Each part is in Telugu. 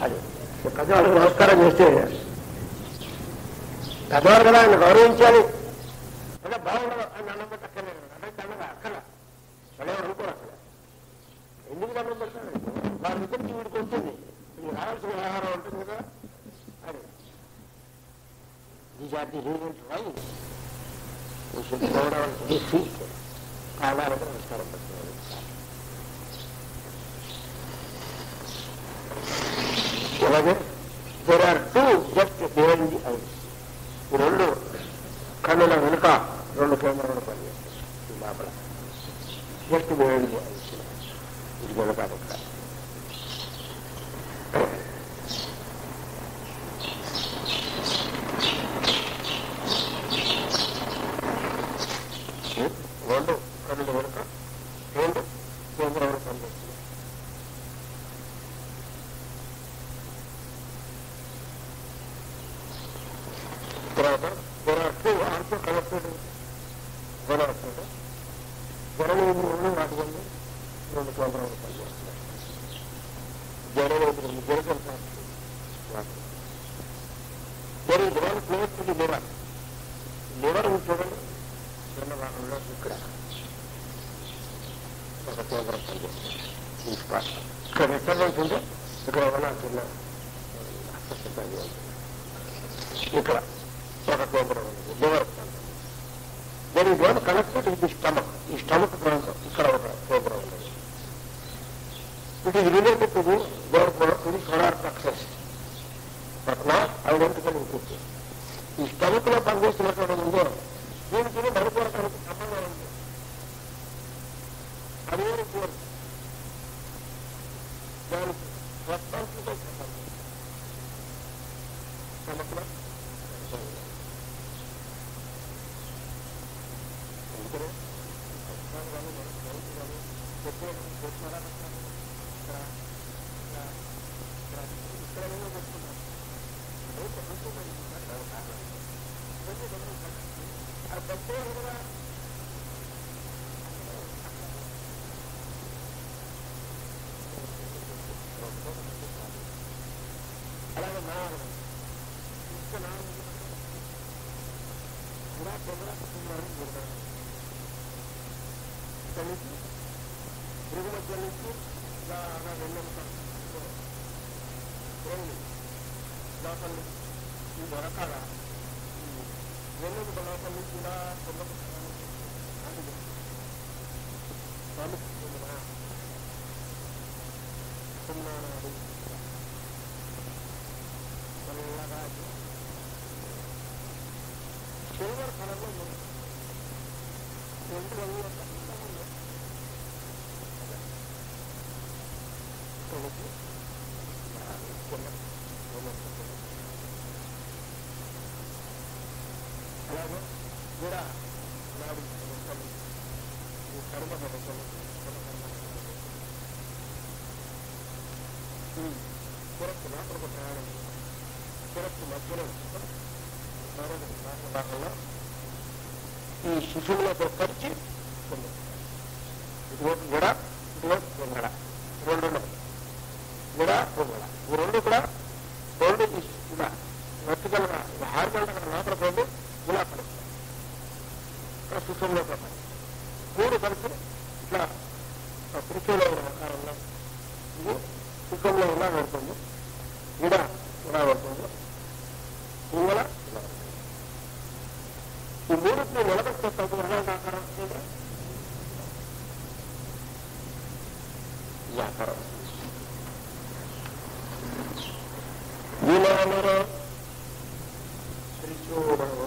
అది పెద్దవాళ్ళకి నమస్కారం చేస్తే పెద్దవారు కదా ఆయన గౌరవించాలి అదే బాగుండదు అని దండం పెట్టక్కర్లేదు అంటే దండగా అక్కడ వాళ్ళు అనుకోరు అక్కడ ఎందుకు దండం పెడతారు వారి దగ్గరికి వీడికి వస్తుంది ఇది రావాల్సిన వ్యవహారం ఉంటుంది కదా అది These are the reasons why we should go down to his feet. కాలాలకు నమస్కారం పెట్టుకోవాలి అలాగే there are two just behind the eyes ఈ రెండు కన్నుల వెనుక రెండు కేంద్రాలు పనిచేస్తాయి ఈ లోపల జస్ట్ బిహైండ్ ది ఐస్ ఇది వెనుక ఇక్కడ రెండు కన్నుల వెనుక రెండు కేంద్రాలు పనిచేస్తాయి తర్వాత there are two also connected గొడవలు జడవేంద్రులు వాటి వల్ల రెండు కేంద్రాలు పనిచేస్తున్నాయి జడవేంద్రులు జడగల వాటి there is one close to the liver liver చూడండి చిన్న భాగంలో ఇక్కడ ఒక కేంద్రం పనిచేస్తుంది ఈ స్పాట్ ఇక్కడ డిస్టర్బెన్స్ ఉంటే ఇక్కడ ఏమైనా చిన్న అస్వస్థత అది ఉంటుంది. ఇక్కడ ఒక కేంద్రం ఉంది liver there is one connected with the stomach ఈ స్టమక్ ప్రాంతం ఇక్కడ ఒక కేంద్రం ఉంది it is related to the there to the solar plexus but not identical include ఈ స్టమక్ లో పనిచేస్తున్నటువంటి ఉందో దీనికి మణిపూరకానికి సంబంధం ఉంది అది వేరే పేరు దానికి రెస్పాన్సిబిలిటీ సంబంధం స్టమక్ లో అందుకనే అజ్ఞానం కానీ మనకు నైట్ కానీ చెప్పేది చేస్తున్నారా ఇక్కడ ఇక్కడ ఇక్కడ ఇక్కడ ఏమో చెప్తున్నారు నైట్ అనుకుంటున్నాను దాని కారణం ఇవన్నీ గమనించాలి ఆ ప్రత్యేక కూడా అలాగే నాలుగు ఇంకా నాలుగు ఇలా తొందరగా కుటుంబాన్ని జరగాలి ఇక్కడి నుంచి పురుగు మధ్య నుంచి ఇలా అలా వెళ్ళంతా లోపల నుంచి ఈ దొరకాల వెన్నుముక లోపల నుంచి ఇలా తొందరగా అది పండుకుంటున్నా సున్నాడు చల్లగా సిల్వర్ కలర్లో ఉంది రెండు రంగుల చల్లగా ఉంది ఇక్కడికి అలాగే కూడా నాడు రూపాయలు ఈ కర్మ రూపాయలు ఈ శిరస్సు లోపలికి ప్రయాణం శిరస్సు మధ్యలో భాగంలో ఈ శిశువులతో కలిసి ఉంది ఇటువైపు కూడా ఇటువైపు పొంగడ రెండు ఉన్నాయి కూడా పొంగడ ఈ రెండు కూడా రెండు ఈ ఇలా వర్టికల్ గా హార్మల్ గా లోపల పోయి ఇలా కలుస్తాయి ఇక్కడ శిశువులో పడతాయి మూడు కలిసి ఇట్లా త్రిశూలో ఉన్న ఆకారంలో ఇది శిశువులో ఇలా పడుతుంది ఇడ ఇలా పడుతుంది ఇంగల ఇలా పడుతుంది. ఈ మూడింటిని నిలబెట్టే ఎలాంటి ఆకారం వస్తుంది ఈ ఆకారం వినామర త్రిశూలము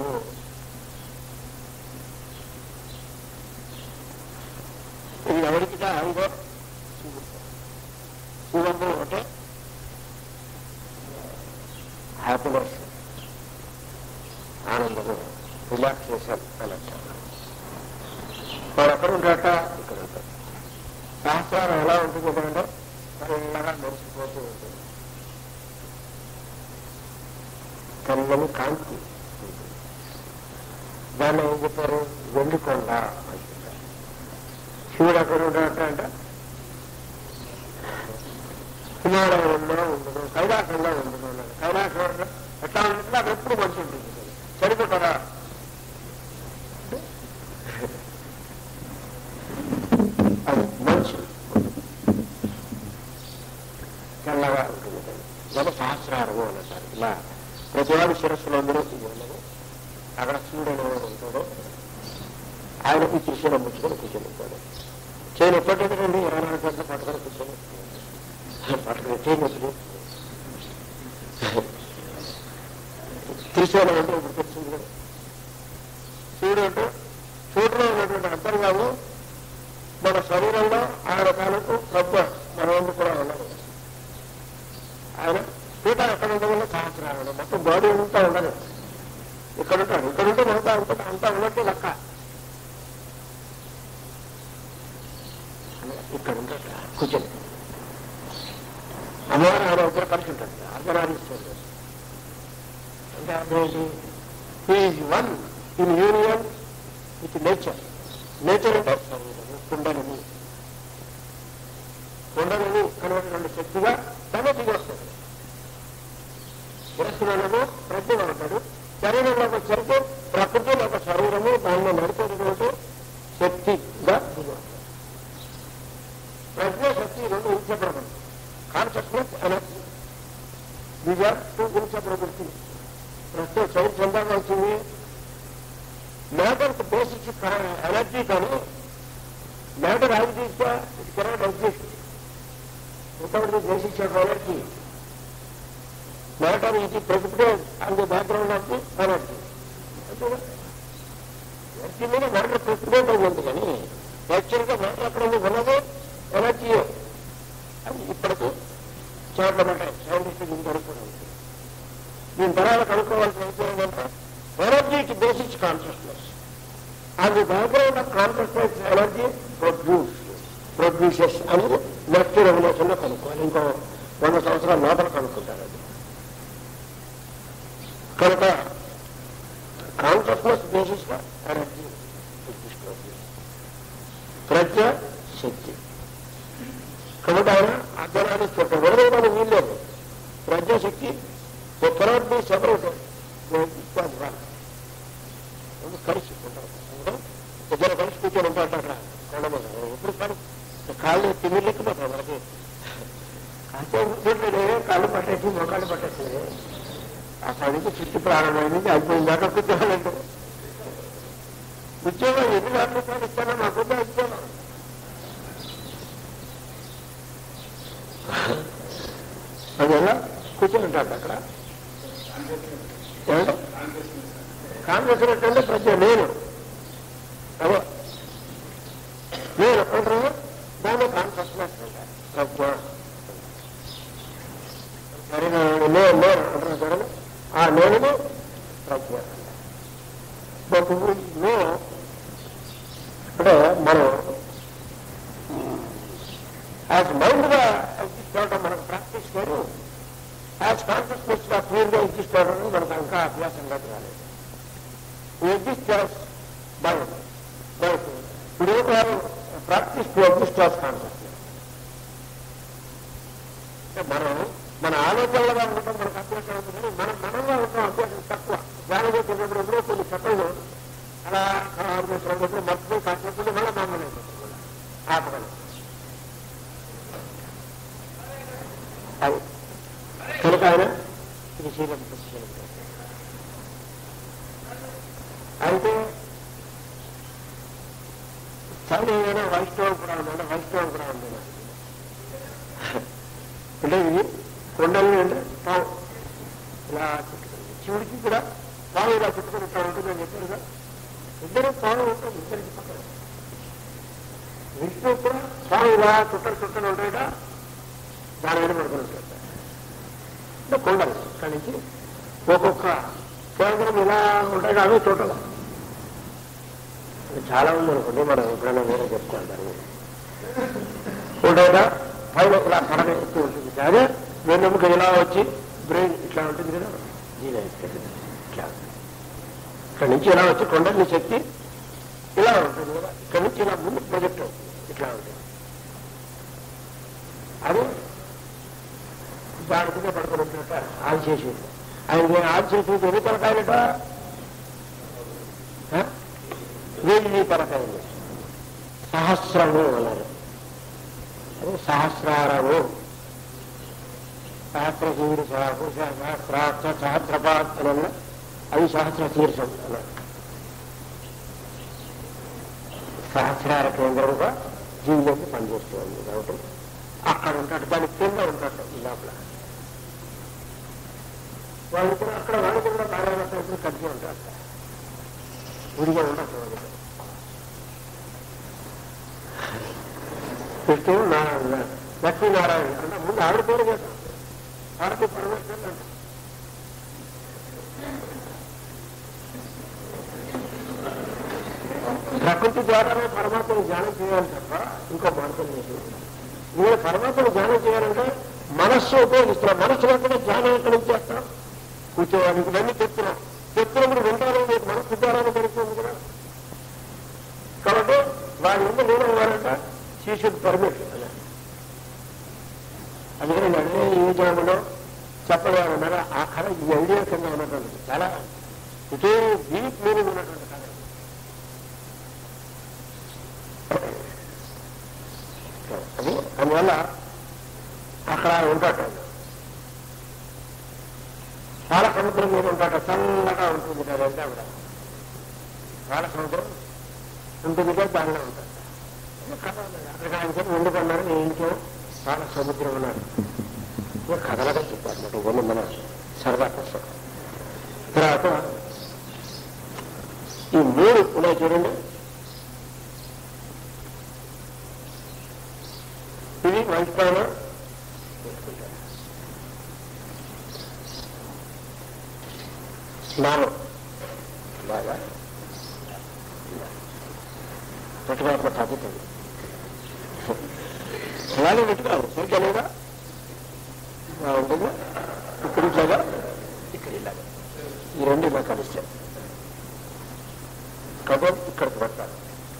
ఇది ఎవరికి అంగో శివంలో ఒకటే హ్యాపీనెస్ ఆనందము రిలాక్సేషన్ అని అంటారు వాడు ఎక్కడ ఉంటాట ఇక్కడ ఉంటాడు సహస్రారం ఎలా ఉంటుంది అంటే చల్లగా మెరిసిపోతూ ఉంటుంది తెల్లని కాంతి ఉంటుంది. దాన్ని ఏం చెప్పారు వెండికొండ అంటున్నారు శివుడు ఎక్కడ ఉంటాడట అంటే హిమాలయంలో ఉండదు కైలాసంలో ఉండదు అన్నాడు కైలాసంలో ఎట్లా ఉంటుంది అది ఎప్పుడు మంచి ఉంటుంది సరిపోతారా అది మంచి తెల్లగా ఉంటుంది మన సహస్రారము అని అంటారు ఇలా ప్రతివాడి శిరస్సులో అందరూ ఇది ఉన్నది అక్కడ సూర్యుడు ఎవరు ఉంటాడో ఆయన ఈ త్రిశూలం ముచ్చుకొని కూర్చొని ఉంటాడు చేయను ఎప్పటికండి ఇరవై నాలుగు గంటలు పట్టుకొని కూర్చొని పట్టుకొని చేయనప్పుడు త్రిశూలం అంటే ఇప్పుడు తెలిసింది కదా సూర్యుడు అంటే సూర్యులో ఉన్నటువంటి అంతర్గాము మన శరీరంలో ఆయన కాలకు ప్రభు మన వందు కూడా ఉన్నది ఆయన పీట ఎక్కడ ఉండదు సహస్రాలు మొత్తం బాడీ అంతా ఉండదు ఇక్కడ ఉంటాడు ఇక్కడ ఉంటే మనతో అంతా అంతా ఉన్నట్టు లెక్క ఇక్కడ ఉంటాడు కూర్చొని అమ్మవారు ఆయన ఇద్దరు కలిసి ఉంటాడు అర్ధనారీశ్వరుడు అంటే అర్థం ఏంటి is one in union with nature nature అంటే శరీరము కుండలిని కుండలిని అనేటువంటి శక్తిగా తన దిగొస్తుంది శిరస్సులలో ప్రజ్ఞ ఉంటాడు శరీరంలో వచ్చరికి ప్రకృతి ఒక శరీరము దానిలో నడిపేటటువంటి శక్తిగా దిగొస్తుంది ప్రజ్ఞ శక్తి రెండు inseparable consciousness energy these are two inseparable things ప్రస్తుతం సైన్స్ ఎంత వచ్చింది మ్యాటర్కి బేసిక్ ఎనర్జీ కానీ మ్యాటర్ యాజ్ తీస్తే it cannot exist without the basics of energy matter ఇది precipitate on the background of the energy energy మీద మ్యాటర్ ప్రెసిపిటేట్ అయ్యింది కానీ యాక్చువల్గా మ్యాటర్ ఎక్కడ ఉంది ఉన్నది ఎనర్జీయే అది ఇప్పటికీ చోట్ల మాట సైంటిస్టిక్ ఇంతవరకు కూడా ఉంది దీని తర్వాత కనుక్కోవాల్సిన విషయం ఏంటంటే ఎనర్జీకి బేసిక్స్ కాన్షియస్నెస్ అది background of consciousness energy produce produces అనేది నెక్స్ట్ రెవల్యూషన్ లో కనుక్కోవాలి ఇంకో వంద సంవత్సరాల లోపల కనుక్కుంటారు అది కనుక కాన్షియస్నెస్ బేసిస్ గా ఎనర్జీ ప్రజ్ఞ శక్తి కాబట్టి ఆయన అర్ధనాన్ని చెప్పారు విడదీయడానికి వీల్లేదు ప్రజ్ఞశక్తి కెనాట్ బి సెపరేటెడ్ కలిసి ఉంటారు ఇద్దరు కలిసి కూర్చొని ఉంటారు అక్కడ కొండ మీద ఎప్పుడు కాదు కాళ్ళు తిమ్మిర్లెక్కిపోతాయి మనకి కాసే కూర్చోట్లేదు కాళ్ళు పట్టేసి మోకాళ్ళు పట్టేసి ఆ పనికి చుట్టూ ప్రారంభమైంది అయిపోయింది దాకా కూర్చోవాలంటే ఉద్యోగం ఎన్ని వేల రూపాయలు ఇస్తానో నాకు ఇచ్చాను అందువల్ల కూర్చొని ఉంటాడు అక్కడ ఏమంటే కాంగ్రెస్ అంటే ప్రజ నేను అదే నేను అంటారు దాన్ని కాన్షియస్నెస్ అంటారు ప్రజ్ఞ సరే నేను నేను అంటారు చూడండి ఆ నేను ప్రజ్ఞ బట్ నో అంటే మనం యాజ్ మైండ్ గా ఎగ్జిస్ట్ అవడం మనకు ప్రాక్టీస్ లేదు యాజ్ కాన్షియస్నెస్ గా క్లియర్ గా ఎగ్జిస్ట్ అవడం మనకు ఇంకా అభ్యాసం కాదు రాలేదు ఎగ్జిస్ట్ యాజ్ మైండ్ ఇప్పుడు వారు practise to exist as consciousness మనం మన ఆలోచనలుగా ఉండటం మనకు అభ్యాసం అవుతుంది మనం మనలో ఉండటం అభ్యాసం తక్కువ దానిలో తిన్నప్పుడు కొన్ని చెప్పలు అలా ఆలోచనప్పుడు మర్చిపోయి కాకపోతే మళ్ళీ మామూలు ఆపగలం అది కనుక ఆయన శ్రీశైలం పుస్తకం అయితే సరే ఏదైనా వైష్ణవ పురాణం అంటే వైష్ణవ పురాణం అంటే ఇది కొండలు అంటే పావు ఇలా చుట్టుకుంది శివుడికి కూడా పావు ఇలా చుట్టుకుని ఇట్లా ఉంటుందని చెప్పారు కదా ఇద్దరు పావు ఉంటుంది ఇద్దరికి పక్కన విష్ణువు కూడా పావు ఇలా చుట్టలు చుట్టలు ఉంటాయిగా దాని మీద పడుకుని ఉంటాడు అంటే కొండలు ఇక్కడి నుంచి ఒక్కొక్క కేంద్రం ఇలా ఉంటాయి కానీ చూడాలి చాలా ఉంది అనుకోండి మనం ఎప్పుడైనా వేరే చెప్పుకోవాలి దాన్ని ఉంటాయిగా పైన ఇలా కడగ ఎత్తి ఉంటుంది కానీ వెన్నెముక ఇలా వచ్చి బ్రెయిన్ ఇట్లా ఉంటుంది కదా దీని ఇట్లా ఇక్కడి నుంచి ఇలా వచ్చి కొండని శక్తి ఇలా ఉంటుంది కదా ఇక్కడి నుంచి ఇలా ముందు ప్రొజెక్ట్ అవుతుంది ఇట్లా ఉంటుంది అది దాని కింద పడుకున్నట్ట ఆల్చేసి ఆయన ఆల్చేసి ఎన్ని పలకాయలట ఆ? వెయ్యి పలకాయలు సహస్రము అన్నారు అది సహస్రారము సహస్ర శివుడు సహపురుష సహస్రాక్ష సహస్రపాత్ అని అన్న అది సహస్ర శీర్షం అన్నారు సహస్రార కేంద్రముగా జీవులకి పనిచేస్తూ ఉంది కాబట్టి అక్కడ ఉంటాడు దాని కింద ఉంటాడు ఈ లోపల వాళ్ళు కూడా అక్కడ వాళ్ళు కూడా నారాయణ ఇప్పుడు కలిసి ఉంటారు విడిగా ఉండదు వాళ్ళు కూడా. విష్ణువు నారాయణ లక్ష్మీనారాయణ అంటే ముందు ఆవిడ పేరు చేస్తాం ఆవిడ పరమేశ్వరుడు అంటే ప్రకృతి ద్వారానే పరమాత్మను ధ్యానం చేయాలి తప్ప ఇంకో మార్గం లేదు మీరు పరమాత్మను ధ్యానం చేయాలంటే మనస్సు ఉపయోగిస్తున్నాం మనస్సు లేకుండా ధ్యానం ఎక్కడి నుంచి చేస్తాం కూర్చోడానికి ఇవన్నీ చెప్తున్నాం చెప్తున్నప్పుడు వింటారు మీకు మనస్సు ద్వారానే జరుగుతుంది కదా కాబట్టి వారి ముందు నేను వారంట శిష్యుడు పర్మిషన్ అందుకని నన్నే ఈ జాములో చెప్పగలన్నారా ఆ కథ ఈ ఐడియా కింద ఉన్నటువంటిది చాలా ఇదే డీప్ మీనింగ్ ఉన్నటువంటి కథ అది అందువల్ల అక్కడ ఉంటాడు ఆయన. పాల సముద్రం మీద ఉంటాడు చల్లగా ఉంటుంది అదంతా కూడా పాల సముద్రం ఉంటుంది కదా దానిలో ఉంటాడు కథ ఉన్నది. అక్కడికి ఆయన చెప్పి వండుకున్నారు నేను ఇంట్లో పాల సముద్రం ఉన్నారు ఇక కథలుగా చెప్పారు అన్నమాట ఇవన్నీ మన సరదా కోసం తర్వాత ఈ మూడు ఉన్నాయి చూడండి ఇది వైష్ణవ స్నానం బాగా పెట్టుకోవాలి తగ్గుతుంది అలాగే పెట్టుకోవాలి సరిగ్గా లేదా ఉంటుంది ఇక్కడ ఇట్లాగా ఇక్కడ ఇలాగా ఈ రెండు ఇలా కలిస్తాయి కబం ఇక్కడికి పడతారు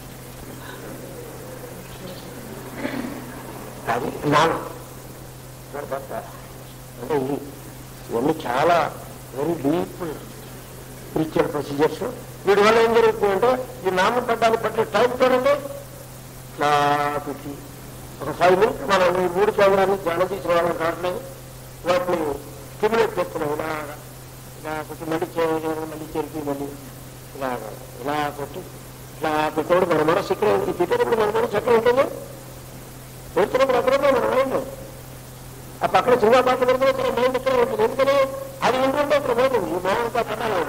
అది నాలుగు ఇక్కడ పడతారు అంటే ఇది ఇవన్నీ చాలా వెరీ డీప్ స్పిరిచువల్ ప్రొసీజర్స్ వీటి వల్ల ఏం జరుగుతుందంటే ఈ నామం పడ్డానికి పట్టే టైం చూడండి ఇట్లా పెట్టి ఒక ఫైవ్ మినిట్స్ మనం ఈ మూడు కేంద్రాన్ని ధ్యానం చేసిన వాళ్ళని కావట్లేదు వాటిని స్టిమ్యులేట్ చేస్తున్నాం ఇలా ఇలా కొంచెం మళ్ళీ చేయడం మళ్ళీ చెరిపి మళ్ళీ ఇలా ఇలా కొట్టి ఇట్లా పెట్టినప్పుడు మన మనసు ఇక్కడ ఈ పెట్టినప్పుడు మన మనసు ఎక్కడ ఉంటుంది పెడుతున్నప్పుడు అక్కడే మన మైండ్ ఆ పక్కన చిన్న పాట పెడితే ఇక్కడ మైండ్ ఇక్కడ ఉంటుంది ఎందుకని అది ఉంటుంటే ఇక్కడ పోతుంది ఈ మోహంతో పట్టాలి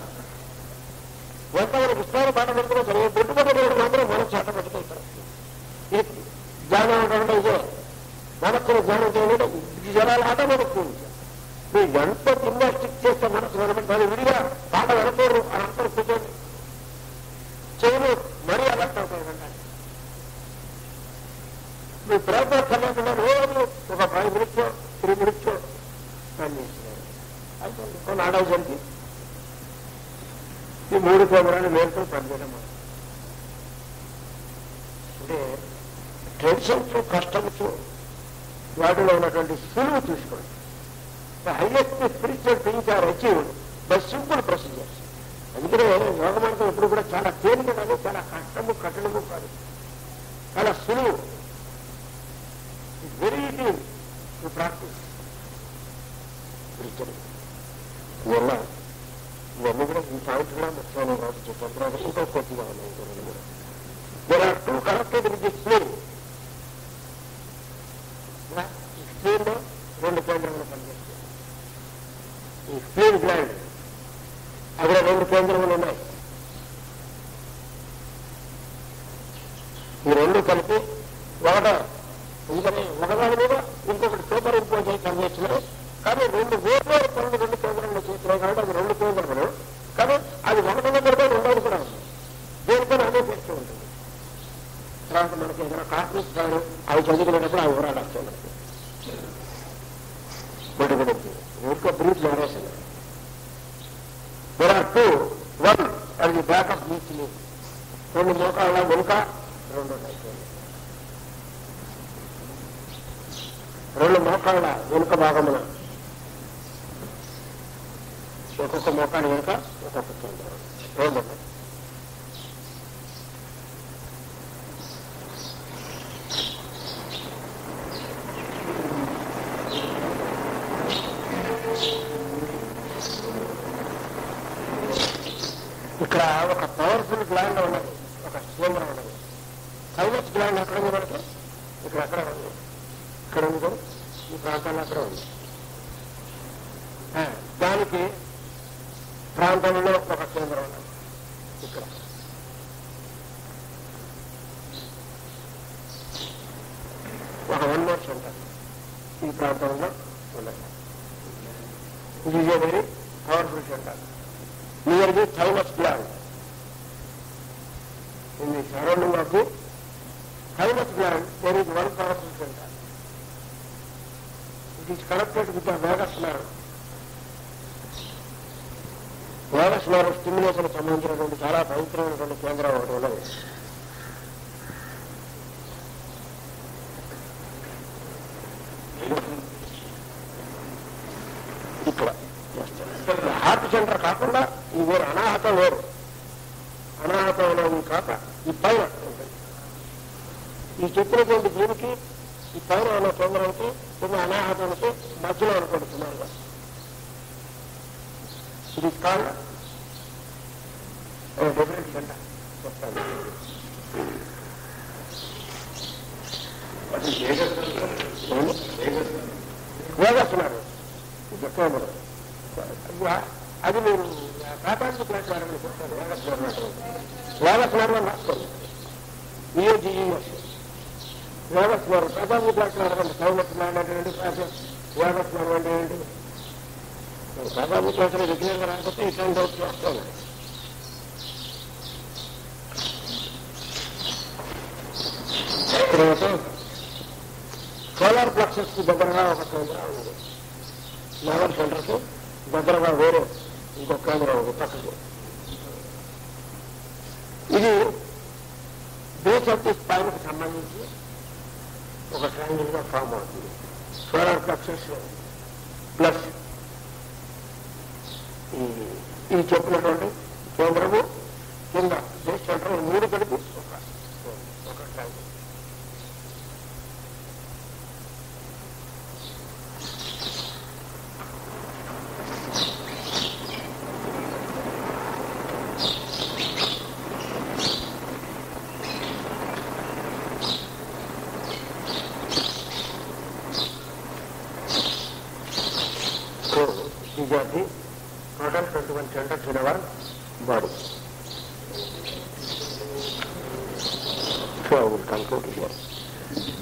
ఎంత మనకి ఇష్టమైన పాట పెడుతున్నా సరే పెట్టుబడి మాత్రం మనం చేత పెట్టుకుంటాం ఇది ధ్యానం అంటే ఇదే మనస్సును ధ్యానం చేయడం ఈ జనాలు ఆటోమేటిక్ మీరు ఎంత జిమ్నాస్టిక్ చేస్తే మనసు వినడం దాని విడిగా పాట వినకూడదు అని అంటారు కూర్చొని చేయను మరీ అలర్ట్ అవుతాయి మీ ప్రయత్నం చల్లకుండా రోజు ఒక ఫైవ్ మినిట్స్ త్రీ మినిట్స్ పని చేస్తున్నారు అయితే కొన్ని ఆడవ జరిగి ఈ మూడు కేంద్రాలు మేలుకొని పనిచేయడం మొదలు. అంటే టెన్షన్స్ కష్టమ్స్ వాటిలో ఉన్నటువంటి సులువు చూసుకోండి highest spiritual things are achieved by simple procedures అందుకనే యోగమార్గం ఎప్పుడు కూడా చాలా తేలిక కానీ చాలా కష్టము కఠినము కాదు చాలా సులువు very easy to practise spiritual ఇవల్ల ఇవన్నీ కూడా ఈ పాయింట్ కూడా ముఖ్యమైన రోజు చెప్పాను తర్వాత ఇంకో కొద్దిగా ఉన్నాయి ఇంకో రెండు మూడు there are two connected with the spleen ఈ స్ప్లీన్ లో రెండు కేంద్రములు పనిచేస్తాయి ఈ స్ప్లీన్ గ్లాండ్ అక్కడ రెండు కేంద్రములు ఉన్నాయి ఈ రెండు కలిపి ఒకట ఎందుకని ఒకదాని మీద ఇంకొకటి సూపర్ ఇంపోజ్ అయి పనిచేస్తున్నాయి కానీ రెండు వేర్వేరు పనులు రెండు కేంద్రంలో చేస్తున్నాయి కాబట్టి అది రెండు కేంద్రములు కానీ అది ఒకటి దగ్గరతో రెండోది కూడా ఉంది దేనికైనా అదే చేస్తూ ఉంటుంది తర్వాత మనకి ఏదైనా కాస్మిక్ కానీ అవి చదువుకునేటప్పుడు ఆ వివరాలు వస్తున్నాయి బుడబుడి ఊరికే brief generation there are two one అది బ్యాకప్ బీచ్ రెండు మోకాళ్ళ వెనుక రెండు ఉన్నాయి రెండు మోకాళ్ళ వెనుక భాగమున ఒక్కొక్క మోకాడి వెనుక ఒక్కొక్క కేంద్రం రెండు ఉన్నాయి. ఇక్కడ ఒక పవర్ఫుల్ గ్లాండ్ ఉన్నది ఒక కేంద్రం ఉన్నది థైమస్ గ్లాండ్ ఎక్కడ ఉంది మనకి ఇక్కడ ఎక్కడ ఉంది ఇక్కడ ఉంది కదా, ఈ ప్రాంతాల్లో అక్కడ ఉంది ఆ, దానికి ప్రాంతంలో ఒక కేంద్రం ఉన్నది ఇక్కడ ఒక వన్ మోర్ సెంటర్ ఈ ప్రాంతంలో ఉన్నది ఇది is a very powerful centre near the thymus gland in the surrounding of the thymus gland there is one powerful centre it is connected with the vagus nerve vagus nerve stimulation సంబంధించినటువంటి చాలా పవిత్రమైనటువంటి కేంద్రం ఒకటి ఉన్నది ఇక్కడ హార్ట్ సెంటర్ కాకుండా ఈ వేరు అనాహతం వేరు అనాహతం అనేది కాక ఈ పైన ఉంటుంది ఈ చెప్పినటువంటి దీనికి ఈ పైన ఉన్న కేంద్రానికి కింద అనాహతానికి మధ్యలో అనుకోండి సుమారుగా ఇది కాల్ డిఫరెంట్ సెంటర్ చెప్తాను వేగస్తున్నారు ఇది కేంద్రం అది మీరు ప్రాథమిక క్లాస్ వారిని చెప్తారు వేగస్వరం వేగస్వరం రాసుకోండి ఈఏజిఈఎస్ వేగస్వరం ప్రాథమిక క్లాస్ వారండి సౌలభ్యం అంటే ఏంటి వేగస్వరం అంటే ఏంటి ప్రాథమిక క్లాసులో రెగ్యులర్గా రాకపోతే ఇట్లాంటి డౌట్ చేస్తాను తర్వాత సోలార్ ప్లక్సెస్ కు దగ్గరగా ఒక కేంద్రం ఉంది లెవెల్ సెంటర్ కు దగ్గరగా వేరే ఇంకొక కేంద్రం ఉంది పక్కకు ఇది బేస్ ఆఫ్ ది స్పైన్ కు సంబంధించి ఒక ట్రయాంగిల్ గా ఫామ్ అవుతుంది సోలార్ ప్లక్సెస్ ప్లస్ ఈ ఇది చెప్పినటువంటి కేంద్రము కింద బేస్ సెంటర్ మూడు కలిపి ఒక ఒక triangle So, these are the total 21 centers in our body. So, I will conclude here.